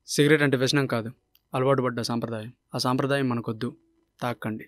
Cigarette అంటే వ్యసనం కాదు అలవాటు పడ్డ సాంప్రదాయం ఆ సాంప్రదాయం మనకొద్దు తాకండి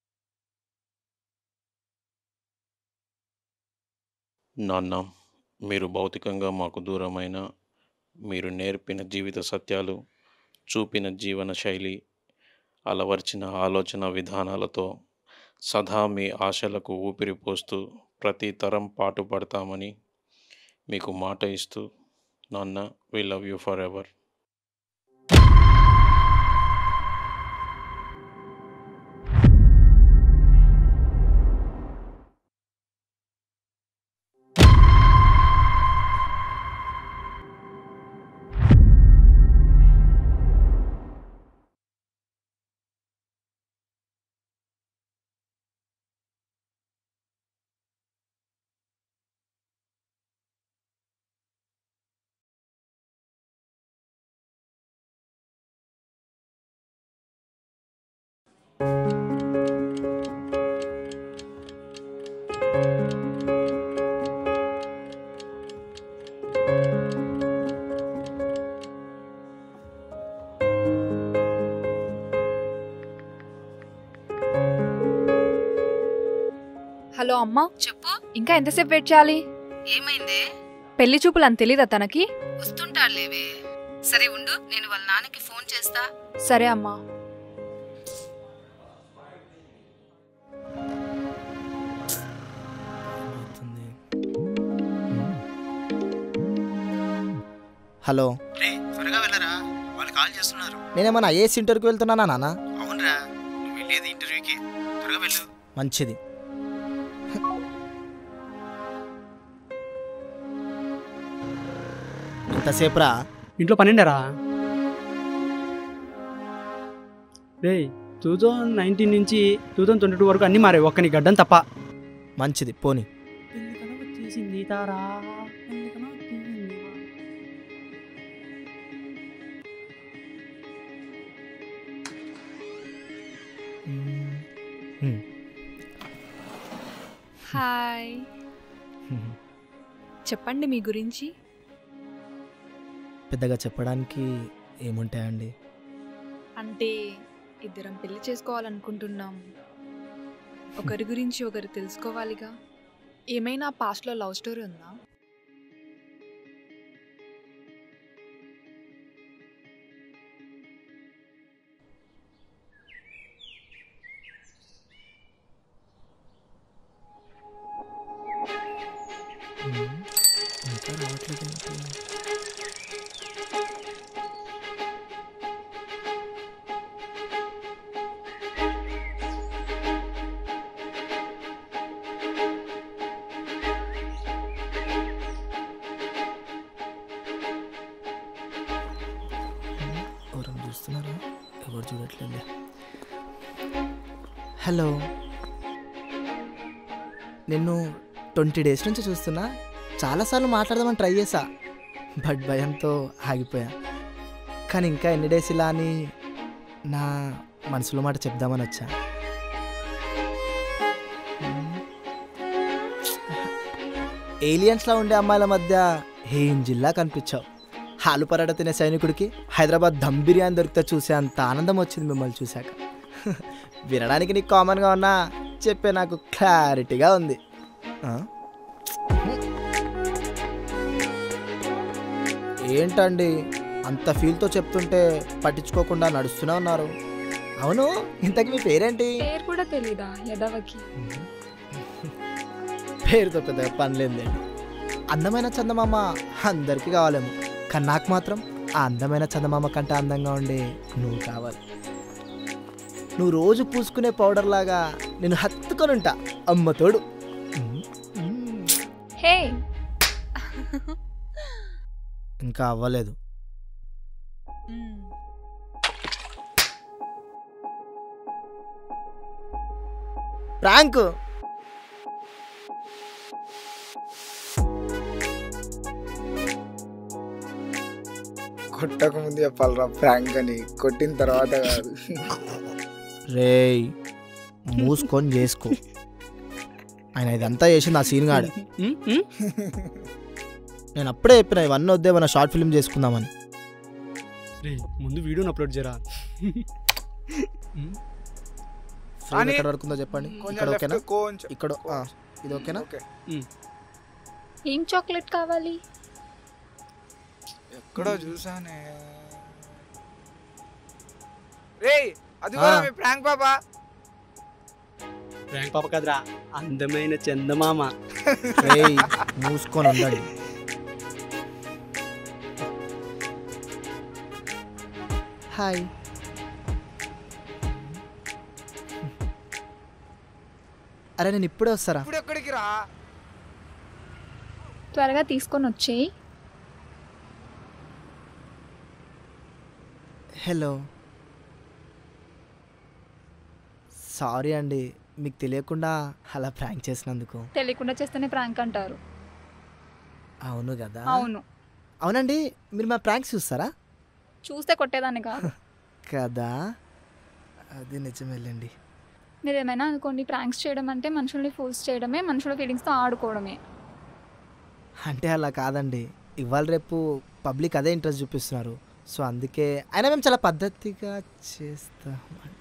నాన్న మీరు భౌతికంగా మాకు దూరమైన మీరు నేర్పిన జీవిత సత్యాలు చూపిన జీవన శైలి అలవర్చిన ఆలోచన విధానాలతో సదా మీ ఆశలకు ఊపిరి పోస్తూ ప్రతి తరం పాటుపడతామని మీకు మాట ఇస్తూ నాన్న we love you for ever hello అమ్మా చెప్పు ఇంకా ఎంతసేపు వెయిట్ చేయాలి ఏమైందే పెళ్లి చూపులు అని తెలీదా తనకి వస్తుంటాడులేవే సరే ఉండు నేను వాళ్ళ నాన్నకి ఫోన్ చేస్తా సరే అమ్మా హలో రే త్వరగా వెళ్ళరా వాళ్ళు కాల్ చేస్తున్నారు నేనేమన్నా ఐఏఎస్ ఇంటర్వ్యూకి వెళ్తున్నానా నాన్న అవునరా నువ్వు వెళ్ళేది ఇంటర్వ్యూకి త్వరగా వెళ్ళు మంచిది ఎంతసేపురా ఇంట్లో పనిండరా రే టూ థౌజండ్ నైన్టీన్ నుంచి టూ థౌజండ్ ట్వంటీ టూ వరకు అన్నీ మారే ఒక్కని గడ్డం తప్ప మంచిది పోని వచ్చేసింది తారా హ్మ్. హాయ్ చెప్పండి మీ గురించి పెద్దగా చెప్పడానికి ఏముంటాయండి అంటే ఇద్దరం పెళ్లి చేసుకోవాలనుకుంటున్నాం ఒకరి గురించి ఒకరు తెలుసుకోవాలిగా ఏమైనా పాస్ట్లో లవ్ స్టోరీ ఉందా హ్మ్. ఇంకా రావట్లేదు ఏంటి? ఎవరైనా చూస్తున్నారా ఎవరు చూడట్లేదు హలో నిన్ను ట్వంటీ డేస్ నుంచి చూస్తున్నా చాలాసార్లు మాట్లాడదామని ట్రై చేశా బట్ భయంతో ఆగిపోయా కానీ ఇంకా ఎన్ని డేస్ ఇలా అని నా మనసులో మాట చెప్దామని వచ్చా ఏలియన్స్లా ఉండే అమ్మాయిల మధ్య ఏం జిల్లా కనిపించావు హాలు పరాట తినే సైనికుడికి హైదరాబాద్ దమ్ బిర్యానీ దొరికితే చూసే అంత ఆనందం వచ్చింది మిమ్మల్ని చూశాక వినడానికి నీకు కామన్గా ఉన్నా చెప్పే నాకు క్లారిటీగా ఉంది ఆ? ఏంటండి అంత ఫీల్తో చెప్తుంటే పట్టించుకోకుండా నడుస్తూనే ఉన్నారు అవును ఇంతకీ మీ పేరేంటి పేరు కూడా తెలీదా యదవకి పేరుతో పెద్దగా పనిలేదండి అందమైన చందమామ అందరికీ కావాలేమో కానీ నాకు మాత్రం ఆ అందమైన చందమామ కంటే అందంగా ఉండే నువ్వు కావాలి నువ్వు రోజు పూసుకునే పౌడర్ లాగా నేను హత్తుకొని ఉంటా అమ్మ తోడు హే ఇంకా అవ్వలేదు ప్రాంక్ కొట్టక ముందు చెప్పాలరా ప్రాంక్ అని కొట్టిన తర్వాత కాదు రేయ్ మూసుకొని చేసుకో ఆయన ఇదంతా చేసింది ఆ సీన్ గాడు నేను అప్పుడే చెప్పిన ఇవన్నీ వద్దే మన షార్ట్ ఫిల్మ్ చేసుకుందామని రే ముందు వీడియోని అప్లోడ్ చేయరా ఉమ్, ఫ్రేమ్ అని- ఎక్కడ వరకు ఉందో చెప్పండి కొంచెం ఇక్కడ లెఫ్ట్ ఓకేనా కొంచెం ఇక్కడ ఆ, ఇది ఓకేనా ఓకే ఏం చాక్లెట్ కావాలి ఎక్కడో చూసానే రేయ్ అది ఆ. కూడా మీ ప్రాంక్ పాపా ర్యాంక్ పాప కదరా అందమైన చందమామ రేయ్ మూసుకొని ఉండండి హాయ్ అరే నేను ఇప్పుడే వస్తారా ఇప్పుడు ఎక్కడికి రా త్వరగా తీసుకొని వచ్చేయి హలో సారీ అండి మీకు తెలియకుండా అలా ప్రాంక్ చేసినందుకు తెలియకుండా చేస్తేనే ప్రాంక్ అంటారు అవును కదా అవును అవునండి మీరు మా ప్రాంక్స్ చూస్తారా చూస్తే కొట్టేదాన్ని కాదు కదా అది నిజమేలేండి మీరు ఏమైనా అనుకోండి ప్రాంక్స్ చేయడం అంటే మనుషుల్ని ఫోర్స్ చేయడమే మనుషుల ఫీలింగ్స్తో ఆడుకోవడమే అంటే అలా కాదండి ఇవాళ రేపు పబ్లిక్ అదే ఇంట్రెస్ట్ చూపిస్తున్నారు సో అందుకే అయినా మేము చాలా పద్ధతిగా చేస్తాం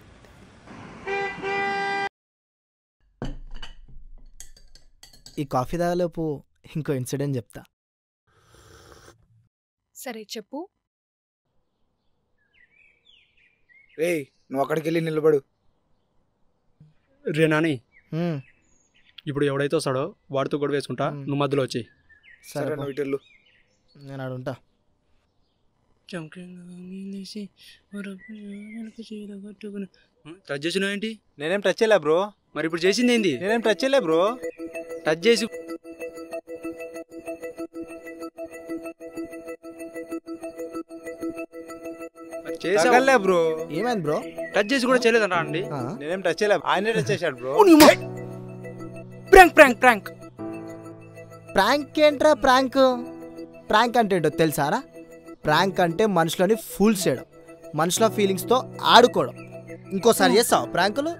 ఈ కాఫీ తాగలోపు ఇంకో ఇన్సిడెంట్ చెప్తా సరే చెప్పు రేయ్ నువ్వు అక్కడికి వెళ్ళి నిలబడు రే నాని హ్మ్, ఇప్పుడు ఎవడైతే వస్తాడో వాడితో గొడవ వేసుకుంటా మ్. నువ్వు మధ్యలో వచ్చి సరే సరే పో. నువ్వు ఇటు వెళ్ళు నేను అడుంటా టచ్ చేసినావు ఏంటి నేనేం టచ్ చేయలే బ్రో మరి ఇప్పుడు చేసింది ఏంది నేనేం టచ్ చేయలే బ్రో టచ్ చేసి మరి చేసావు. తగలే బ్రో ఏమైంది బ్రో టచ్ చేసి కూడా చేయలేదంటా అండి ఆ, నేనేం టచ్ చేయలే ఆయనే టచ్ చేశాడు bro prank prank prank prank ఏంట్రా ప్రాంక్ ప్రాంక్ అంటే ఏంటో తెలుసారా ప్రాంక్ అంటే మనుషులని ఫూల్ చేయడం మనుషుల ఫీలింగ్స్తో ఆడుకోవడం ఇంకోసారి చేస్తావు ప్రాంకులు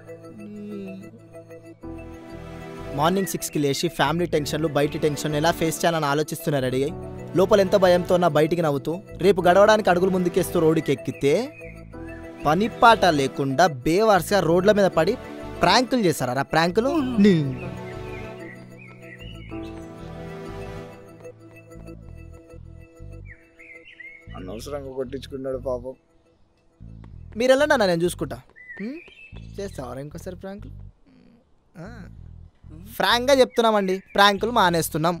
మార్నింగ్ సిక్స్కి లేచి ఫ్యామిలీ టెన్షన్లు బయటి టెన్షన్ ఎలా ఫేస్ చేయాలని ఆలోచిస్తున్నారు రెడీ అయ్యి లోపల ఎంత భయంతో నా బయటికి నవ్వుతూ రేపు గడవడానికి అడుగులు ముందుకేస్తూ రోడ్డుకి ఎక్కితే పని పాట లేకుండా బేవర్స్గా రోడ్ల మీద పడి ప్రాంకులు చేస్తారా ప్రాంకులు నీ అనవసరంగా కొట్టించుకున్నాడు పాపం మీరు వెళ్ళండి అన్న నేను చూసుకుంటా హ్మ్? చేస్తావరా ఇంకోసారి ప్రాంకులు ఆ. ఫ్రాంక్గా చెప్తున్నామండి ప్రాంకులు మానేస్తున్నాం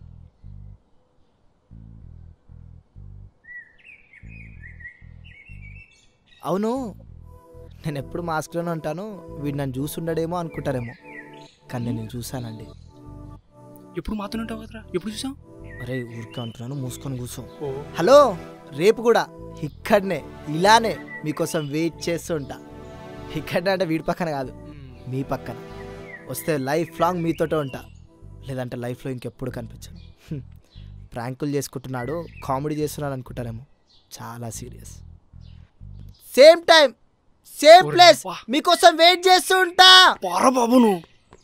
అవును నేను ఎప్పుడు మాస్క్లోనే ఉంటాను వీడు నన్ను చూసుండడేమో అనుకుంటారేమో కానీ నేను చూశానండి ఎప్పుడు మాత్రం ఉంటావు కదరా ఎప్పుడు చూసాం అరే ఊరికే అంటున్నాను మూసుకొని కూర్చో ఓ హలో రేపు కూడా ఇక్కడనే ఇలానే మీకోసం వెయిట్ చేస్తూ ఉంటా ఇక్కడనే అంటే వీడి పక్కన కాదు మీ పక్కన వస్తే లైఫ్ లాంగ్ మీతోటే ఉంటా లేదంటే లైఫ్లో ఇంకెప్పుడు కనిపించను హ్మ్. ప్రాంకులు చేసుకుంటున్నాడు కామెడీ చేస్తున్నాడు అనుకుంటారేమో చాలా సీరియస్ సేమ్ టైం సేమ్ ఓరి ప్లేస్ అబ్బా. మీకోసం వెయిట్ చేస్తూ ఉంటా పారా బాబు నువ్వు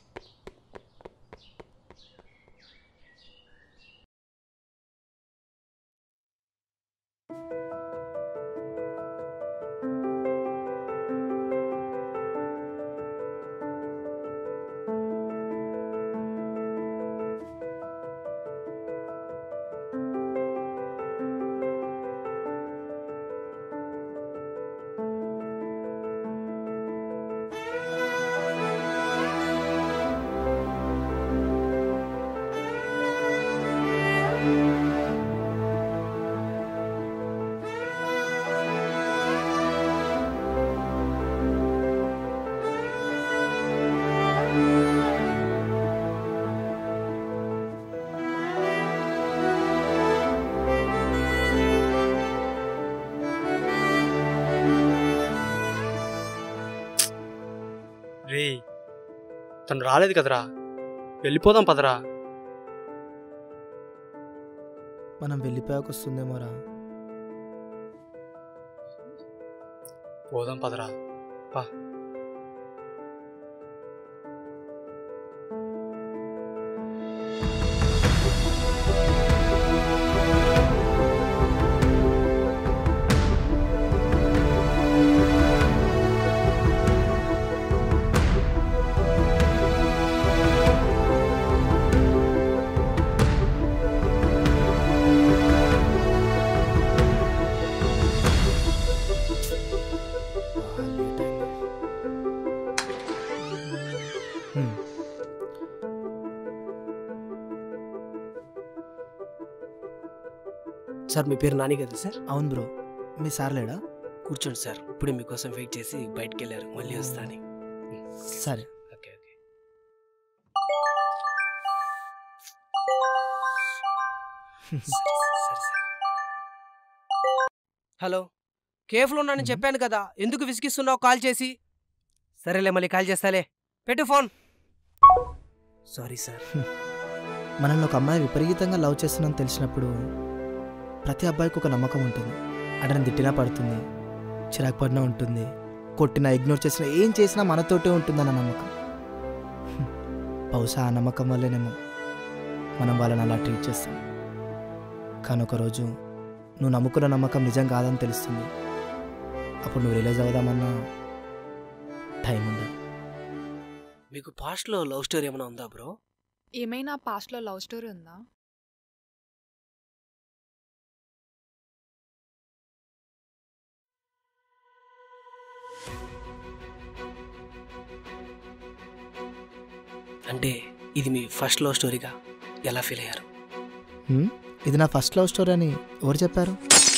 రే తను రాలేదు కదరా వెళ్ళిపోదాం పదరా మనం వెళ్ళిపోయాక వస్తుందేమోరా పోదాం పదరా పా సార్ మీ పేరు నాని కదా సార్ అవును బ్రో మీ సార్ లేడా కూర్చోండి సార్ ఇప్పుడే మీకోసం వెయిట్ చేసి బయటికి వెళ్ళారు మళ్ళీ వస్తాను సరే ఓకే ఓకే హలో కేఫ్లో ఉన్నానని చెప్పాను కదా ఎందుకు విసిగిస్తున్నావు కాల్ చేసి సరేలే మళ్ళీ కాల్ చేస్తాలే పెట్టు ఫోన్ సారీ సార్ మనల్ని ఒక అమ్మాయి విపరీతంగా లవ్ చేస్తుందని తెలిసినప్పుడు ప్రతి అబ్బాయికి ఒక నమ్మకం ఉంటుంది అంటే నేను తిట్టినా పడుతుంది చిరాకు పడినా ఉంటుంది కొట్టినా ఇగ్నోర్ చేసినా ఏం చేసినా మనతోటే ఉంటుందన్న నమ్మకం హ్మ్. బహుశా ఆ నమ్మకం వల్లేనేమో మనం వాళ్ళని అలా ట్రీట్ చేస్తాం కానీ ఒకరోజు నువ్వు నమ్ముకున్న నమ్మకం నిజం కాదని తెలుస్తుంది అప్పుడు నువ్వు రిలైజ్ అవుదామన్నా టైం ఉండదు మీకు పాస్ట్లో లవ్ స్టోరీ ఏమైనా ఉందా బ్రో ఏమైనా పాస్ట్లో లవ్ స్టోరీ ఉందా అంటే ఇది మీ ఫస్ట్ లవ్ స్టోరీగా ఎలా ఫీల్ అయ్యారు హ్మ్? ఇది నా ఫస్ట్ లవ్ స్టోరీ అని ఎవరు చెప్పారు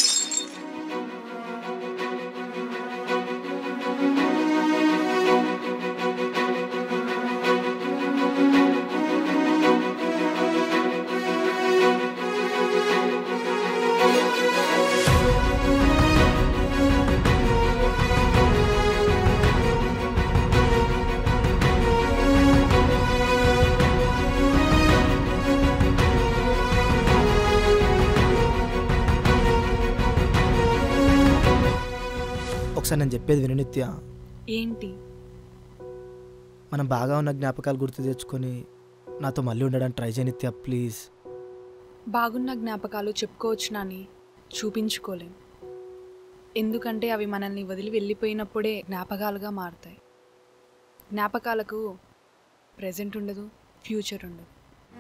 ఒకసారి నేను చెప్పేది విను నిత్య ఏంటి మనం బాగా ఉన్న జ్ఞాపకాలు గుర్తు తెచ్చుకొని నాతో మళ్ళీ ఉండడానికి ట్రై చేయి నిత్య ప్లీజ్ బాగున్న జ్ఞాపకాలు చెప్పుకోవచ్చు నాని చూపించుకోలేం ఎందుకంటే అవి మనల్ని వదిలి వెళ్ళిపోయినప్పుడే జ్ఞాపకాలుగా మారుతాయి జ్ఞాపకాలకు ప్రజెంట్ ఉండదు ఫ్యూచర్ ఉండదు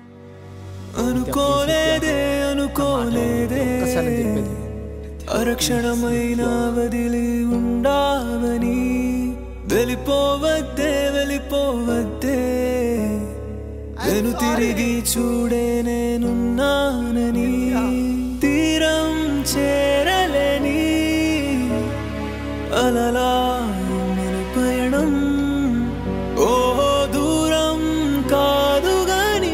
అనుకోలేదే అనుకోలేదే ఒక్కసారి నేను చెప్పేది అరక్షణమైన వదిలి ఉండావని వెళ్ళిపోవద్దే వెళ్ళిపోవద్దే వెను తిరిగి చూడే నేనున్నానని తీరం చేరలేని అలలా మన పయనం ఓ దూరం కాదు గాని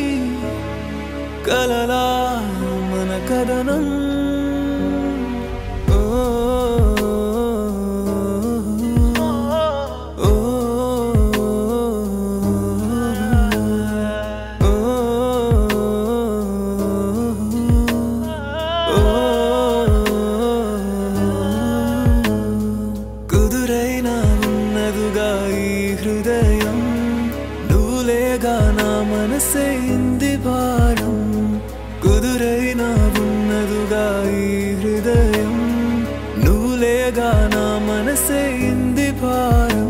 కలలా మన కథనం ఓ, ఓ, కుదురైనా ఉన్నదుగా ఈ హృదయం నువ్వులేగా నా మనసే ఇంది భారం కుదురైనా ఉన్నదుగా ఈ హృదయం నువ్వులేగా నా మనసే ఇంది భారం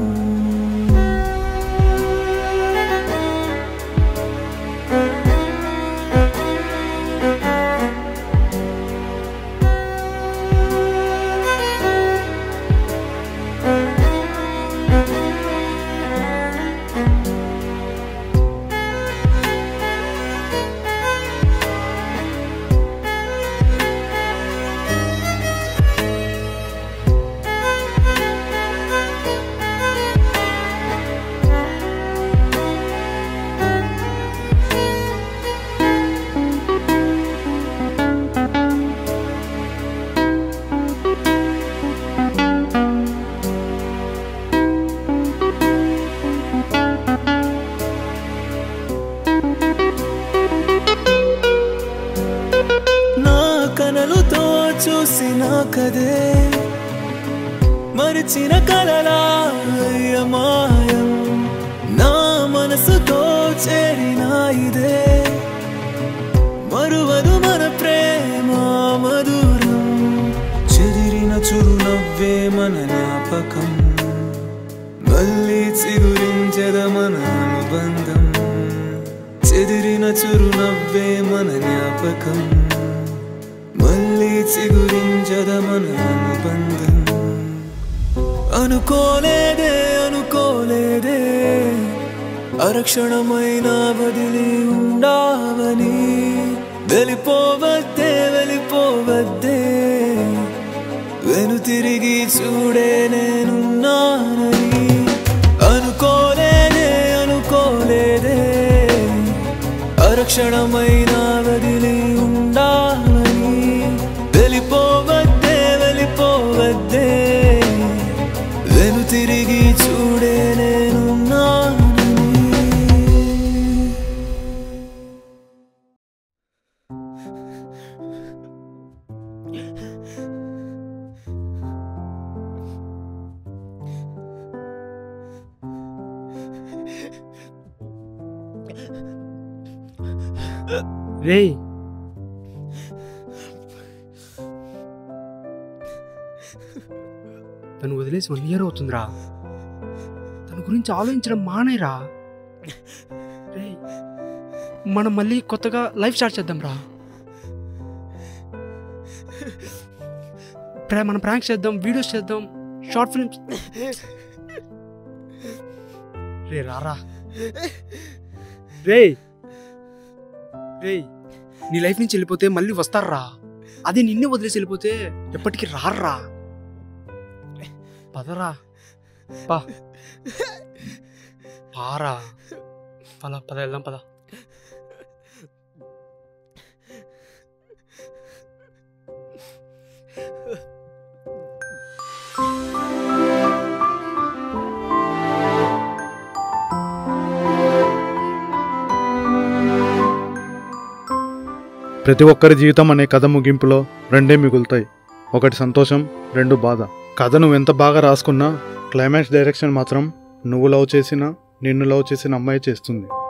నా కనలుతో చూసిన కదే మరిచిన కలలా మాయం నా మనసుతో చేరిన ఇదే మరువదు మన ప్రేమ మధురం చెదిరిన చురునవ్వే మన జ్ఞాపకం మళ్ళీ చిగురించద మన అనుబంధం చెదిరిన చురునవ్వే మన జ్ఞాపకం మళ్ళీ చిగురించద మన అనుబంధం అనుకోలేదే అనుకోలేదే అరక్షణమైన వదిలి ఉండావని వెళ్ళిపోవద్దే వెళ్ళిపోవద్దే తిరిగి చూడే నేనున్నానని అనుకోలేదే అనుకోలేదే అరక్షణమైనా వదిలి ఉండాలని వెళ్ళిపోవద్దే వెళ్ళిపోవద్దే వెను తిరిగి చూడే నేనున్నానని రేయ్ తను వదిలేసి వన్ ఇయర్ అవుతుందిరా తన గురించి ఆలోచించడం మానేరా రేయ్ మనం మళ్ళీ కొత్తగా లైఫ్ స్టార్ట్ చేద్దాం రా ప్రా మనం ప్రాంక్స్ చేద్దాం వీడియోస్ చేద్దాం షార్ట్ ఫిల్మ్స్ రే రారా రే రే నీ లైఫ్ నుంచి వెళ్ళిపోతే మళ్ళీ వస్తారా అదే నిన్నే వదిలేసి వెళ్ళిపోతే ఎప్పటికీ రారా పదరా పా పారా పద పద వెళ్దాం పద ప్రతి ఒక్కరి జీవితం అనే కథ ముగింపులో రెండే మిగులుతాయి ఒకటి సంతోషం రెండు బాధ కథ నువ్వు ఎంత బాగా రాసుకున్నా క్లైమాక్స్ డైరెక్షన్ మాత్రం నువ్వు లవ్ చేసిన నిన్ను లవ్ చేసిన అమ్మాయి చేస్తుంది